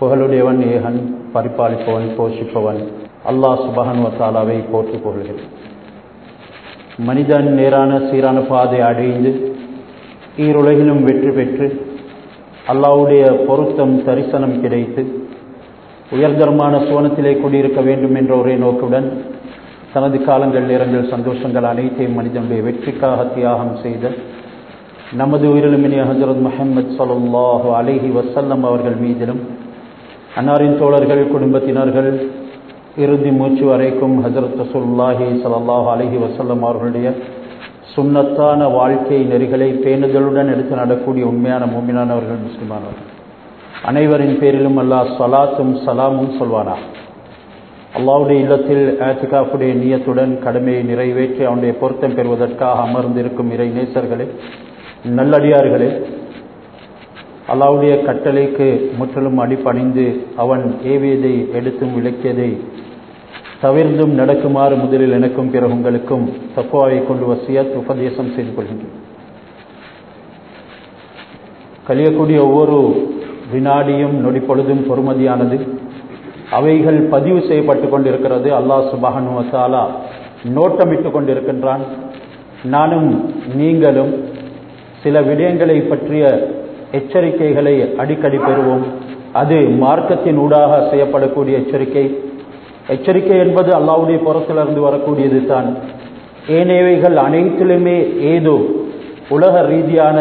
புகழுடையவன் ஏகன் பரிபாலிப்பவன் போஷிப்பவன் அல்லாஹ் சுபஹனுவத்தாலாவை போற்றுக் கொள்கிறேன் மனிதன் நேரான சீரான பாதை அடைந்து ஈருலகிலும் வெற்றி பெற்று அல்லாவுடைய பொருத்தம் தரிசனம் கிடைத்து உயர்தரமான சுவனத்திலே குடியிருக்க வேண்டும் என்ற ஒரே நோக்குடன் தனது காலங்கள் நேரங்கள் சந்தோஷங்கள் அனைத்தையும் மனிதனுடைய வெற்றிக்காக தியாகம் செய்த நமது உயிரிலுமினிய ஹசரத் முஹம்மது சல்லாஹு அலிஹி வசல்லம் அவர்கள் மீதிலும் அன்னாரின் தோழர்கள் குடும்பத்தினர்கள் இறுதி மூச்சு வரைக்கும் ஹசரத் ரசூல்லாஹி சல்லாஹு அலிஹி வசல்லம் அவர்களுடைய சுண்ணத்தான வாழ்க்கை நெறிகளை பேணுதலுடன் எடுத்து நடக்கூடிய உண்மையான மூமினானவர்கள் முஸ்லிமானவர்கள் அனைவரின் பேரிலும் அல்லாஹ் சலாத்தும் சலாமும் சொல்வானா அல்லாவுடைய இல்லத்தில் ஆத்திகாஃபுடைய நியத்துடன் கடமையை நிறைவேற்றி அவனுடைய பொருத்தம் பெறுவதற்காக அமர்ந்திருக்கும் இறை நேசர்களே நல்லடியார்களே அல்லாவுடைய கட்டளைக்கு முற்றிலும் அடிப்பணிந்து அவன் ஏவியதை எடுத்தும் விளக்கியதை தவிர்ந்தும் நடக்குமாறு முதலில் எனக்கும் பிறகு உங்களுக்கும் தப்புவாவை கொண்டு வசியத் உபதேசம் செய்து கொள்கின்றேன் கழியக்கூடிய ஒவ்வொரு வினாடியும் நொடி பொழுதும் பொறுமதியானது அவைகள் பதிவு செய்யப்பட்டு கொண்டிருக்கிறது அல்லாஹ் சுபஹனு வசாலா நோட்டமிட்டு கொண்டிருக்கின்றான் நானும் நீங்களும் சில விடயங்களை பற்றிய எச்சரிக்கைகளை அடிக்கடி பெறுவோம் அது மார்க்கத்தின் ஊடாக செய்யப்படக்கூடிய எச்சரிக்கை எச்சரிக்கை என்பது அல்லாவுடைய புறத்திலிருந்து வரக்கூடியது தான் ஏனையவைகள் அனைத்திலுமே ஏதோ உலக ரீதியான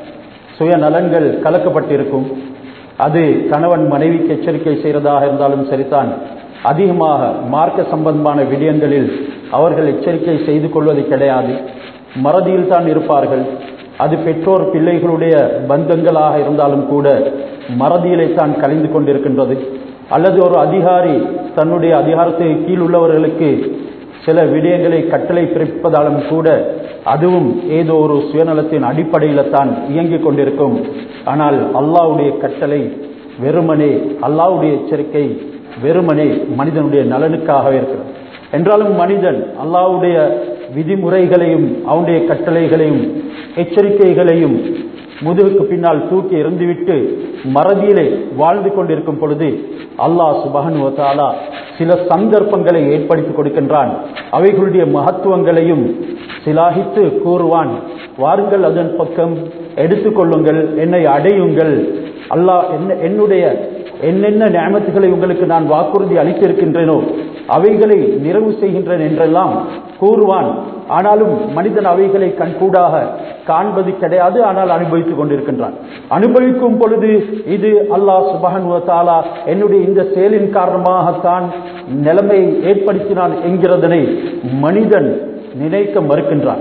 சுயநலன்கள் கலக்கப்பட்டிருக்கும் அது கணவன் மனைவிக்கு எச்சரிக்கை செய்கிறதாக இருந்தாலும் சரிதான் அதிகமாக மார்க்க சம்பந்தமான விடயங்களில் அவர்கள் எச்சரிக்கை செய்து கொள்வது கிடையாது மறதியில் தான் இருப்பார்கள் அது பெற்றோர் பிள்ளைகளுடைய பந்தங்களாக இருந்தாலும் கூட மறதியிலே தான் கலைந்து கொண்டிருக்கின்றது அல்லது ஒரு அதிகாரி தன்னுடைய அதிகாரத்தை கீழ் உள்ளவர்களுக்கு சில விடயங்களை கட்டளை பிறப்பதாலும் கூட அதுவும் ஏதோ ஒரு சுயநலத்தின் அடிப்படையில் தான் இயங்கிக் கொண்டிருக்கும் ஆனால் அல்லாவுடைய கட்டளை வெறுமனே அல்லாவுடைய எச்சரிக்கை வெறுமனே மனிதனுடைய நலனுக்காகவே இருக்கிறது என்றாலும் மனிதன் அல்லாவுடைய விதிமுறைகளையும் அவனுடைய கட்டளைகளையும் எச்சரிக்கைகளையும் முதுகுக்கு பின்னால் தூக்கி எறிந்துவிட்டு மறதியிலே வாழ்ந்து கொண்டிருக்கும் பொழுது அல்லாஹ் சுபகனுவத்தாலா சில சந்தர்ப்பங்களை ஏற்படுத்தி கொடுக்கின்றான் அவைகளுடைய மகத்துவங்களையும் சிலாகித்து கூறுவான் வாருங்கள் அதன் பக்கம் எடுத்துக்கொள்ளுங்கள் என்னை அடையுங்கள் அல்லாஹ் என்ன என்னுடைய என்னென்ன நியமத்துகளை உங்களுக்கு நான் வாக்குறுதி அளித்திருக்கின்றேனோ அவைகளை நிறைவு செய்கின்றேன் என்றெல்லாம் கூறுவான் ஆனாலும் மனிதன் அவைகளை கண்கூடாக காண்பது கிடையாது ஆனால் அனுபவித்துக் கொண்டிருக்கின்றான் அனுபவிக்கும் பொழுது இது அல்லாஹ் சுபகனுவத்தாலா என்னுடைய இந்த செயலின் காரணமாகத்தான் நிலைமை ஏற்படுத்தினான் என்கிறதனை மனிதன் நினைக்க மறுக்கின்றான்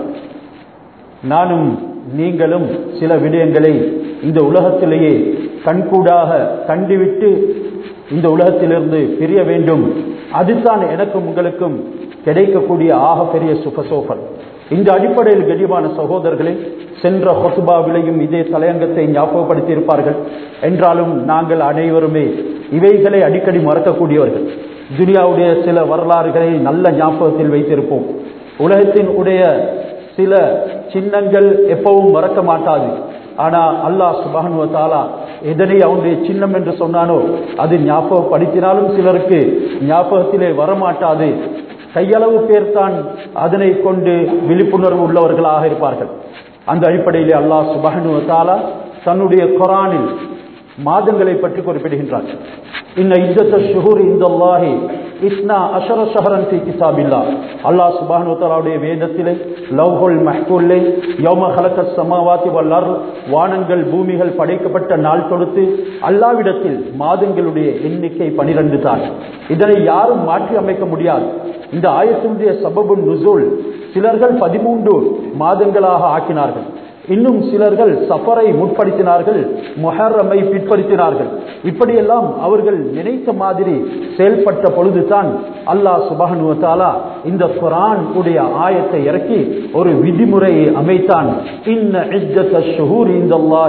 நானும் நீங்களும் சில விடயங்களை இந்த உலகத்திலேயே கண்கூடாக கண்டுவிட்டு இந்த உலகத்திலிருந்து பிரிய வேண்டும் அதுதான் எனக்கும் உங்களுக்கும் கிடைக்கக்கூடிய ஆக பெரிய சுபசோபன் இந்த அடிப்படையில் கடிவான சகோதரர்களே சென்ற ஹொசுபாவிலையும் இதே தலையங்கத்தை ஞாபகப்படுத்தி இருப்பார்கள் என்றாலும் நாங்கள் அனைவருமே இவைகளை அடிக்கடி மறக்கக்கூடியவர்கள் துனியாவுடைய சில வரலாறுகளை நல்ல ஞாபகத்தில் வைத்திருப்போம் உலகத்தின் உடைய சில சின்னங்கள் எப்பவும் மறக்க மாட்டாது ஆனா அல்லாஹ் சுபஹனுவ தாலா எதனை அவனுடைய சின்னம் என்று சொன்னானோ அது ஞாபகப்படுத்தினாலும் சிலருக்கு ஞாபகத்திலே வரமாட்டாது கையளவு பேர் தான் அதனை கொண்டு விழிப்புணர்வு உள்ளவர்களாக இருப்பார்கள் அந்த அடிப்படையிலே அல்லாஹ் சுபஹனுவ தாலா தன்னுடைய குரானில் மாதங்களை பற்றி குறிப்பிடுகின்றார் இன்ன இந்தத்த ஷுஹூர் இந்தல்லாஹி இஸ்னா அஷர ஷஹரன் ஃபி கிதாபில்லா அல்லாஹ் சுப்ஹானஹு வ தஆலாவுடைய வேதத்திலே லவ்ஹுல் மஹ்ஃபூல்லே யௌம ஹலக்கஸ் ஸமாவாதி வல் அர்த் வானங்கள் பூமிகள் படைக்கப்பட்ட நாள் தொடுத்து அல்லாவிடத்தில் மாதங்களுடைய எண்ணிக்கை 12 தான் இதனை யாரும் மாற்றி அமைக்க முடியாது இந்த ஆயத்தினுடைய சபபு நுசூல் சிலர்கள் 13 மாதங்களாக ஆக்கினார்கள் இன்னும் சிலர்கள் சஃபரை முற்படுத்தினார்கள் மொஹர்ரமை பிற்படுத்தினார்கள் இப்படியெல்லாம் அவர்கள் நினைத்த மாதிரி செயல்பட்ட பொழுதுதான் அல்லாஹ் சுபஹனுவத்தாலா இந்த குரான் உடைய ஆயத்தை இறக்கி ஒரு விதிமுறையை அமைத்தான் இன்ன இஜ்ஜத ஷுஹூர் இந்தல்லாஹி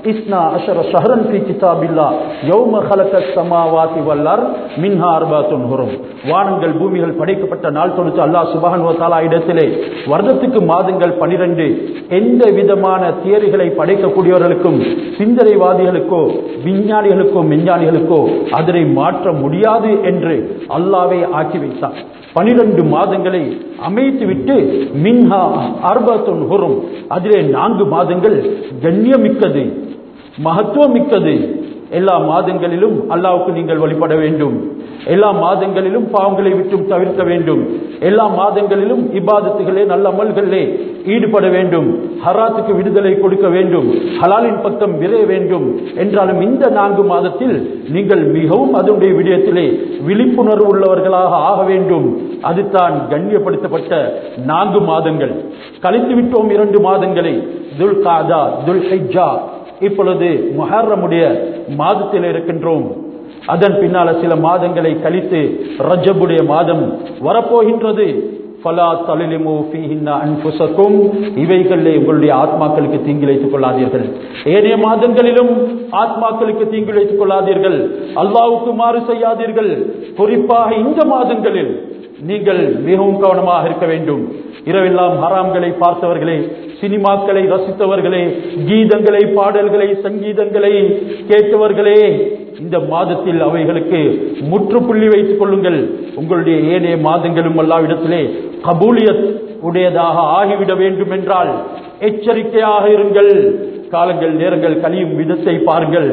இஸ்னா அஷர ஷஹரன் ஃபி கிதாபில்லா யௌம ஹலக ஸமாவாதி வல் அர்த் மின்ஹா அர்பாத்துன் ஹுரும் வானங்கள் பூமிகள் படைக்கப்பட்ட நாள் தொழுத்து அல்லாஹ் சுப்ஹானஹு வ தஆலா இடத்திலே வருடத்துக்கு மாதங்கள் 12 எந்த விதமான தியரிகளை படைக்கக்கூடியவர்களுக்கும் சிந்தனைவாதிகளுக்கோ விஞ்ஞானிகளுக்கோ விஞ்ஞானிகளுக்கோ அதனை மாற்ற முடியாது என்று அல்லாவே ஆக்கி வைத்தார் பனிரெண்டு மாதங்களை அமைத்துவிட்டு மின்ஹா அர்பத்துன் ஹுரும் அதிலே நான்கு மாதங்கள் கண்ணியமிக்கது மகத்துவமிக்கது எல்லா மாதங்களிலும் அல்லாவுக்கு நீங்கள் வழிபட வேண்டும் எல்லா மாதங்களிலும் பாவங்களை விட்டும் தவிர்க்க வேண்டும் எல்லா மாதங்களிலும் இபாதத்துகளே நல்ல அமல்களே ஈடுபட வேண்டும் ஹராத்துக்கு விடுதலை கொடுக்க வேண்டும் ஹலாலின் பக்கம் விரைய வேண்டும் என்றாலும் இந்த நான்கு மாதத்தில் நீங்கள் மிகவும் அதனுடைய விடயத்திலே விழிப்புணர்வு உள்ளவர்களாக ஆக வேண்டும் அதுதான் கண்ணியப்படுத்தப்பட்ட நான்கு மாதங்கள் கழித்து விட்டோம் இரண்டு மாதங்களை துல் காதா துல் ஹைஜா இப்பொழுது முஹர்ரமுடைய மாதத்தில் இருக்கின்றோம் அதன் பின்னால சில மாதங்களை கழித்து ரஜபுடைய மாதம் வரப்போகின்றது ஃபலா தலிலிமு ஃபீஹின்ன அன்ஃபுஸக்கும் இவைகளிலே உங்களுடைய ஆத்மாக்களுக்கு தீங்கிழைத்துக் கொள்ளாதீர்கள் ஏனைய மாதங்களிலும் ஆத்மாக்களுக்கு தீங்கிழைத்துக் கொள்ளாதீர்கள் அல்லாவுக்கு மாறு செய்யாதீர்கள் குறிப்பாக இந்த மாதங்களில் நீங்கள் மிகவும் கவனமாக இருக்க வேண்டும் இரவெல்லாம் ஹராம்களை பார்த்தவர்களே சினிமாக்களை ரசித்தவர்களே கீதங்களை பாடல்களை சங்கீதங்களை கேட்டவர்களே இந்த மாதத்தில் அவைகளுக்கு முற்றுப்புள்ளி வைத்துக் கொள்ளுங்கள் உங்களுடைய ஏனைய மாதங்களும் அல்லாவிடத்திலே கபூலியத் உடையதாக ஆகிவிட வேண்டும் என்றால் எச்சரிக்கையாக இருங்கள் காலங்கள் நேரங்கள் கழியும் விதத்தை பாருங்கள்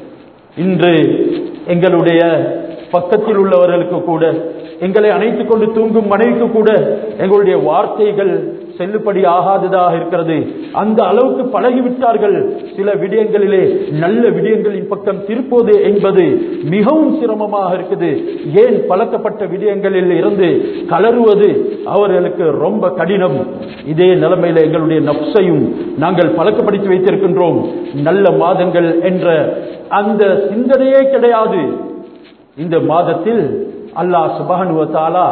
இன்று எங்களுடைய பக்கத்தில் உள்ளவர்களுக்கு கூட எங்களை அணைத்துக் கொண்டு தூங்கும் மனைவிக்கு கூட எங்களுடைய வார்த்தைகள் செல்லுபடி ஆகாததாக இருக்கிறது அந்த அளவுக்கு பழகிவிட்டார்கள் சில விடயங்களிலே நல்ல விடயங்களின் பக்கம் திருப்போது என்பது மிகவும் சிரமமாக இருக்குது ஏன் பழக்கப்பட்ட விடயங்களில் இருந்து கலருவது அவர்களுக்கு ரொம்ப கடினம் இதே நிலைமையில எங்களுடைய நப்சையும் நாங்கள் பழக்கப்படுத்தி வைத்திருக்கின்றோம் நல்ல மாதங்கள் என்ற அந்த சிந்தனையே கிடையாது இந்த மாதத்தில் அல்லாஹ் சுபஹனுவத்தாலா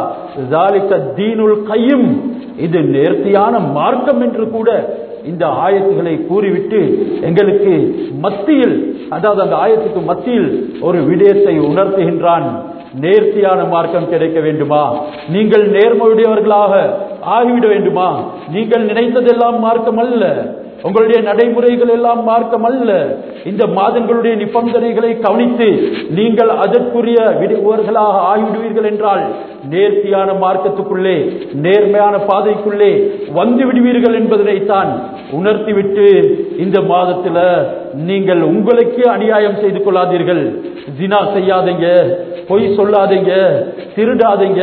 தீனுல் கையும் இது நேர்த்தியான மார்க்கம் என்று கூட இந்த ஆயத்துகளை கூறிவிட்டு எங்களுக்கு மத்தியில் அதாவது அந்த ஆயத்துக்கு மத்தியில் ஒரு விடயத்தை உணர்த்துகின்றான் நேர்த்தியான மார்க்கம் கிடைக்க வேண்டுமா நீங்கள் நேர்மையுடையவர்களாக ஆகிவிட வேண்டுமா நீங்கள் நினைத்ததெல்லாம் மார்க்கம் அல்ல உங்களுடைய நடைமுறைகள் எல்லாம் மார்க்கம் அல்ல இந்த மாதங்களுடைய நிபந்தனைகளை கவனித்து நீங்கள் அதற்குரிய விடுவர்களாக ஆகிவிடுவீர்கள் என்றால் நேர்த்தியான மார்க்கத்துக்குள்ளே நேர்மையான பாதைக்குள்ளே வந்து விடுவீர்கள் என்பதனைத்தான் உணர்த்திவிட்டு இந்த மாதத்துல நீங்கள் உங்களுக்கு அநியாயம் செய்து கொள்ளாதீர்கள் ஜினா செய்யாதீங்க பொய் சொல்லாதீங்க திருடாதீங்க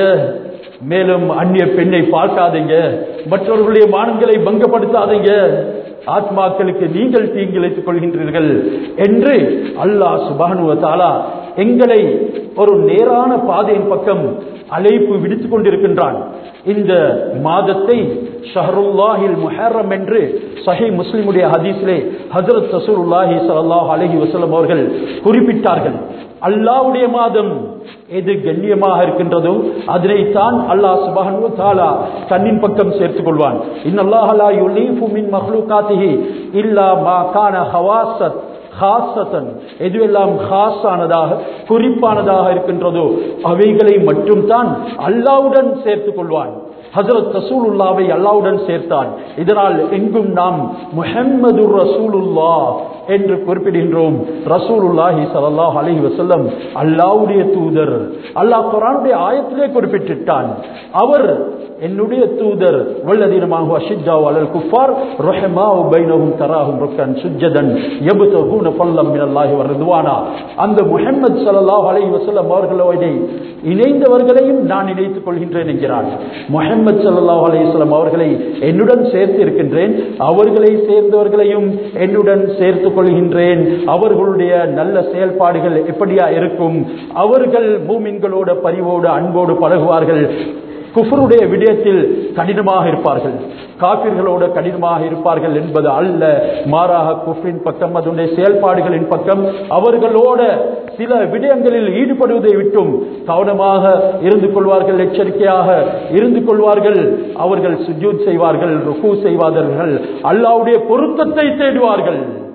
மேலும் அந்நிய பெண்ணை பார்க்காதீங்க மற்றவர்களுடைய மானங்களை பங்கப்படுத்தாதீங்க ஆத்மாக்களுக்கு நீங்கள் தீங்கிழைத்துக் கொள்கின்றீர்கள் என்று அல்லாஹ் சுபானுவ தாலா எங்களை ஒரு நேரான பாதையின் பக்கம் அழைப்பு விடுத்துக் கொண்டிருக்கின்றான் இந்த மாதத்தை ஷஹருல்லாஹில் முஹர்ரம் என்று சஹி முஸ்லிமுடைய ஹதீஸிலே ஹஜரத் ரசூலுல்லாஹி ஸல்லல்லாஹு அலைஹி வஸல்லம் அவர்கள் குறிப்பிட்டார்கள் அல்லாஹ்வுடைய மாதம் எது கண்ணியமாக இருக்கின்றதோ அதனைத்தான் அல்லாஹ் சுபஹானஹு தஆலா தன்னின் பக்கம் சேர்த்துக் கொள்வான் இன்னல்லாஹ லா யுலீஃபு மின் மக்லூகாத்திஹி இல்லா மா கான ஹவாஸத் ஹாசத்தன் எதுவெல்லாம் ஹாஸானதாக குறிப்பானதாக இருக்கின்றதோ அவைகளை மட்டும் தான் அல்லாவுடன் சேர்த்துக் கொள்வான் ஹசரத் ரசூலுல்லாவை அல்லாவுடன் சேர்த்தான் இதனால் எங்கும் நாம் முஹம்மது ரசூலுல்லா என்று குறிப்பிடுகின்றோம் ரசூலுல்லாஹி ஸல்லல்லாஹு அலைஹி வஸல்லம் அல்லாஹ்வுடைய தூதர் அல்லாஹ் குர்ஆனுடைய ஆயத்திலே குறிப்பிட்டான் அவர் என்னுடைய தூதர் வல்லதீனமாக அஷிஜா அலல் குஃபார் ரஹமாவு பைனஹும் தராஹும் ருக்கன் சுஜ்ஜதன் யப்தகூன ஃபல்லம் மினல்லாஹி வ ரிதுவானா அந்த முஹம்மது ஸல்லல்லாஹு அலைஹி வஸல்லம் அவர்களோடு இணைந்தவர்களையும் நான் இணைத்துக் கொள்கின்றேன் என்கிறார் முஹம்மது ஸல்லல்லாஹு அலைஹி வஸல்லம் அவர்களை என்னுடன் சேர்த்து இருக்கின்றேன் அவர்களை சேர்ந்தவர்களையும் என்னுடன் சேர்த்துக் கொள்கின்றேன் அவர்களுடைய நல்ல செயல்பாடுகள் எப்படியா இருக்கும் அவர்கள் மூமின்களோட பரிவோடு அன்போடு பழகுவார்கள் குஃபருடைய விடயத்தில் கடினமாக இருப்பார்கள் காபிர்களோட கடினமாக இருப்பார்கள் என்பது அல்ல மாறாக குஃபின் பக்கம் அதனுடைய செயல்பாடுகளின் பக்கம் அவர்களோட சில விடயங்களில் ஈடுபடுவதை விட்டும் கவனமாக இருந்து கொள்வார்கள் எச்சரிக்கையாக இருந்து கொள்வார்கள் அவர்கள் சுஜூத் செய்வார்கள் ருக்கு செய்வார்கள் அல்லாவுடைய பொருத்தத்தை தேடுவார்கள்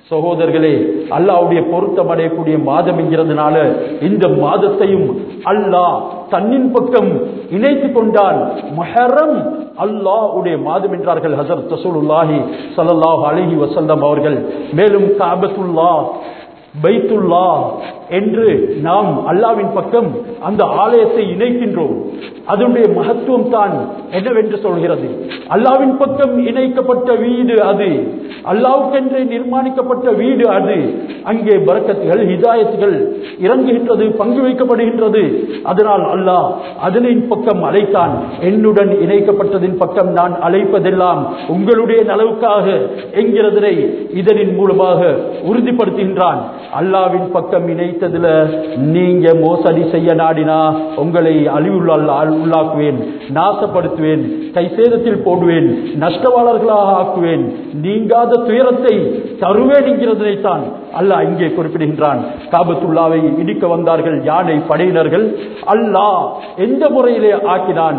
சகோதரர்களே அல்லாவுடைய பொருத்தம் அடையக்கூடிய மாதம் என்கிறதுனால இந்த மாதத்தையும் அல்லாஹ் தன்னின் பக்கம் இணைத்துக் கொண்டான் மஹரம் அல்லாஹ்வுடைய மாதம் என்றார்கள் ஹசரத் ரசூலுல்லாஹி ஸல்லல்லாஹு அலைஹி வஸல்லம் அவர்கள் மேலும் காபத்துல்லாஹ் பைத்துல்லா என்று நாம் அல்லாவின் பக்கம் அந்த ஆலயத்தை இணைக்கின்றோம் அதனுடைய மகத்துவம் தான் என்னவென்று சொல்கிறது அல்லாவின் பக்கம் இணைக்கப்பட்ட வீடு அது அல்லாவுக்கென்று நிர்மாணிக்கப்பட்ட வீடு அது அங்கே பரக்கத்துகள் ஹிதாயத்துகள் இறங்குகின்றது பங்கு வைக்கப்படுகின்றது அதனால் அல்லாஹ் அதனின் பக்கம் அழைத்தான் என்னுடன் இணைக்கப்பட்டதின் பக்கம் நான் அழைப்பதெல்லாம் உங்களுடைய நலவுக்காக என்கிறதனை இதனின் மூலமாக உறுதிப்படுத்துகின்றான் அல்லாவின் பக்கம் இணைத்ததுல நீங்க மோசடி செய்ய நாடினா உங்களை அழிவுள்ள உள்ளாக்குவேன் நாசப்படுத்துவேன் கை சேதத்தில் போடுவேன் நஷ்டவாளர்களாக ஆக்குவேன் நீங்காத துயரத்தை தருவேன் என்கிறதைத்தான் அல்லாஹ் இங்கே குறிப்பிடுகின்றான் காபத்துல்லாவை இடிக்க வந்தார்கள் யானை படையினர்கள் அல்லாஹ் எந்த முறையிலே ஆக்கினான்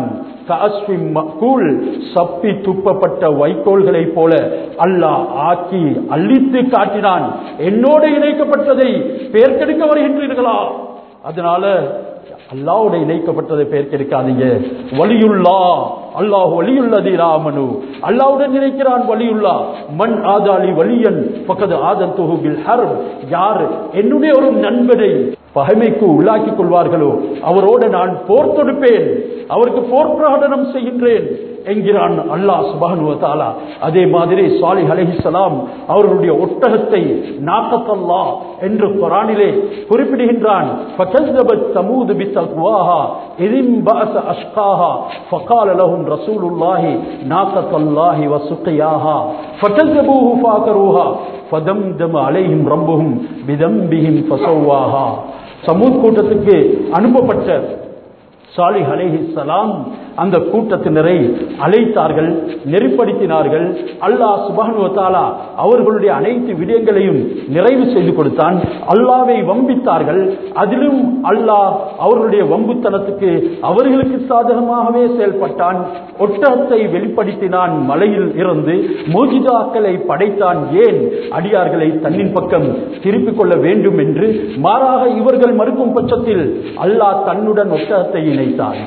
கூழ் சப்பி துப்பப்பட்ட வைக்கோல்களைப் போல அல்லாஹ் ஆக்கி அள்ளித்து காட்டினான் என்னோடு இணைக்கப்பட்டதை பேர்க்கெடுக்க வருகின்றீர்களா அதனால அல்லாவோட இணைக்கப்பட்டதை பெயர் கிடைக்காதீங்க வலியுள்ளா அல்லாஹ் வலியுள்ளதி ராமனு அல்லாவுடன் நினைக்கிறான் வலியுள்ளா மண் ஆதாளி வலியன் பக்கத்து ஆதன் தொகுபில் ஹர் யார் என்னுடைய ஒரு நண்பனை பகைமைக்கு உள்ளாக்கி கொள்வார்களோ அவரோடு நான் போர் தொடுப்பேன் அவருக்கு போர் பிரகடனம் செய்கின்றேன் என்கிறான் அல்லாஹ் சுபானுவ தாலா அதே மாதிரி சாலி அலஹிசலாம் அவர்களுடைய ஒட்டகத்தை நாக்கத்தல்லா என்று குரானிலே குறிப்பிடுகின்றான் சமூது பித்தக்வாஹா இதின் பாச அஷ்காஹா فقال لهم رسول الله ناقة الله وسقياها فكذبوه فاكروها فدمدم عليهم ربهم بذنبهم فسواها சமூத் கூட்டத்துக்கு அனுப்பப்பட்ட சாலிஹ் அலேஹி சலாம் அந்த கூட்டத்தினரை அழைத்தார்கள் நெறிப்படுத்தினார்கள் அல்லாஹ் சுபானுவத்தாலா அவர்களுடைய அனைத்து விடயங்களையும் நிறைவு செய்து கொடுத்தான் அல்லாவை வம்பித்தார்கள் அதிலும் அல்லாஹ் அவர்களுடைய வம்புத்தனத்துக்கு அவர்களுக்கு சாதகமாகவே செயல்பட்டான் ஒட்டகத்தை வெளிப்படுத்தினான் மலையில் இருந்து மோஜிதாக்களை படைத்தான் ஏன் அடியார்களை தன்னின் பக்கம் திருப்பிக் கொள்ள வேண்டும் என்று மாறாக இவர்கள் மறுக்கும் பட்சத்தில் அல்லாஹ் தன்னுடன் ஒட்டகத்தை இணைத்தான்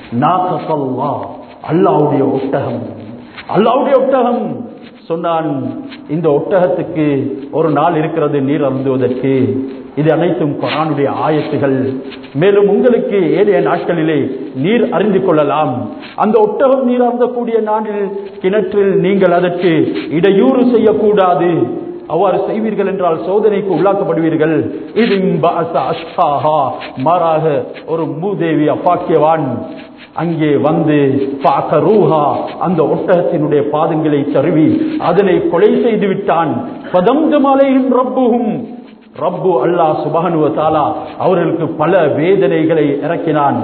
அல்லாவுடைய ஒட்டகம் அல்லாவுடைய ஒட்டகம் சொன்னான் இந்த ஒட்டகத்துக்கு ஒரு நாள் இருக்கிறது நீர் அருந்துவதற்கு இது அனைத்தும் குரானுடைய ஆயத்துகள் மேலும் உங்களுக்கு ஏழைய நாட்களிலே நீர் அறிந்து கொள்ளலாம் அந்த ஒட்டகம் நீர் அருந்தக்கூடிய நாளில் கிணற்றில் நீங்கள் அதற்கு இடையூறு செய்யக்கூடாது அவ்வாறு செய்வீர்கள் என்றால் சோதனைக்கு உள்ளாக்கப்படுவீர்கள் இது மாறாக ஒரு மூதேவி அப்பாக்கியவான் அங்கே வந்து ரூஹா அந்த ஒட்டகத்தினுடைய பாதங்களை தருவி அதனை கொலை செய்து விட்டான் பதம்தமலையும் ரப்புகும் ரப்பு அல்லாஹ் சுபானுவ தாலா அவர்களுக்கு பல வேதனைகளை இறக்கினான்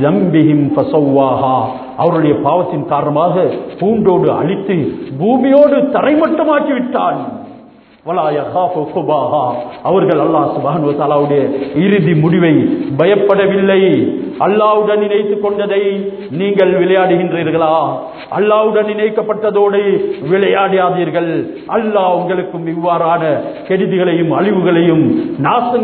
அவருடைய பாவத்தின் காரணமாக பூண்டோடு அழித்து பூமியோடு தரைமட்டமாக்கி விட்டான் அவர்கள் அல்லாஹ் சுபானுடைய இறுதி முடிவை பயப்படவில்லை அல்லாவுடன் இணைத்துக் கொண்டதை நீங்கள் விளையாடுகின்றீர்களா அல்லாவுடன் இணைக்கப்பட்டதோடு விளையாடாதீர்கள் அல்லாஹ் உங்களுக்கும் இவ்வாறான கெடுதிகளையும் அழிவுகளையும் நாசங்கள்